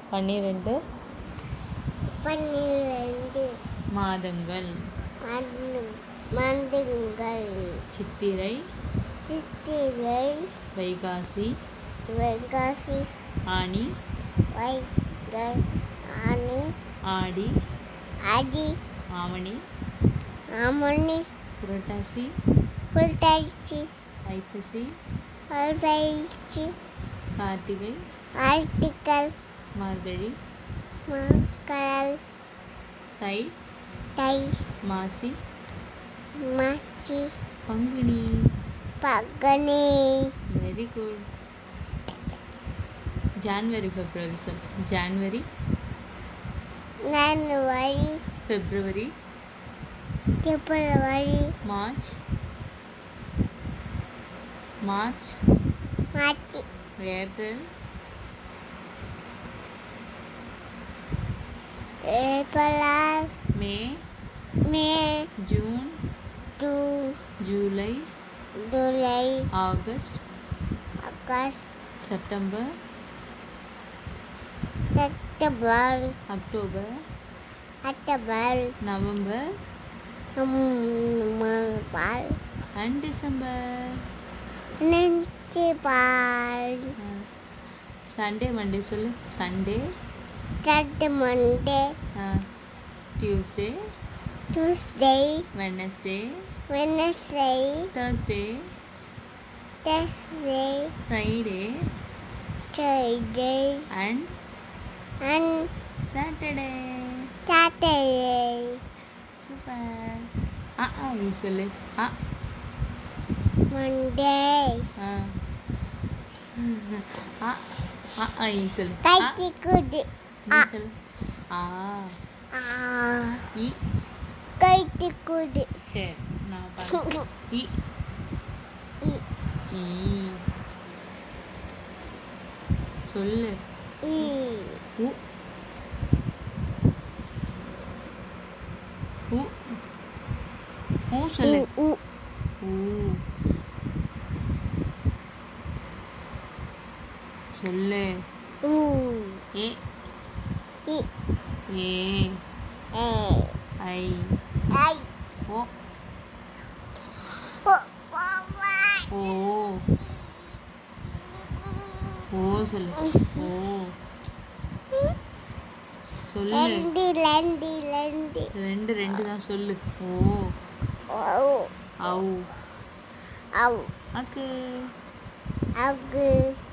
பன்னிரெண்டு பன்னிரண்டு மாதங்கள் மண்ணு மண்டுங்கள் சித்திரை சித்திரை வைகாசி வைகாசி ஆனி வைகை ஆனி ஆடி அடி ஆவணி ஆமணி புரட்டாசி புல்தாச்சி ஐப்பசி பயிற்சி கார்த்திகை ஆர்டிக்கல் மார்கழி மக்கள் தை தை மாசி மாச்சி பங்குனி பகனி வெரி குட் ஜான்வரி பிப்ரவரி சொல் January January February February March March March April April May May June June July July August August September September October October November November and December நினைச்சுபார் சண்டே மண்டே சொல்லு Sunday சட்டு Monday Tuesday Tuesday Wednesday Wednesday Thursday Thursday Friday Friday and and Saturday Saturday super ஆ ஆ நீ சொல்லு ஆ Monday ஆ ஆ ஆ ஆ நீ சொல்லு ஆ கைத்தி குது நீ ஆ சொல்லு ஆ ஆ இ கைத்தி குது சரி நான் பாரு இ ஈ சொல்லு ஈ உ உ ஊ சொல்லு உ ஊ சொல்லு உ ஏ இ ஏ ஏ ஐ ஐ ஓ ஓ பாபா ஓ ஓ சொல்லு ஓ சொல்லு லெண்டி லெண்டி லெண்டி ரெண்டு ரெண்டு தான் சொல்லு ஓ ஓ அவு அவ் அக்கு அகு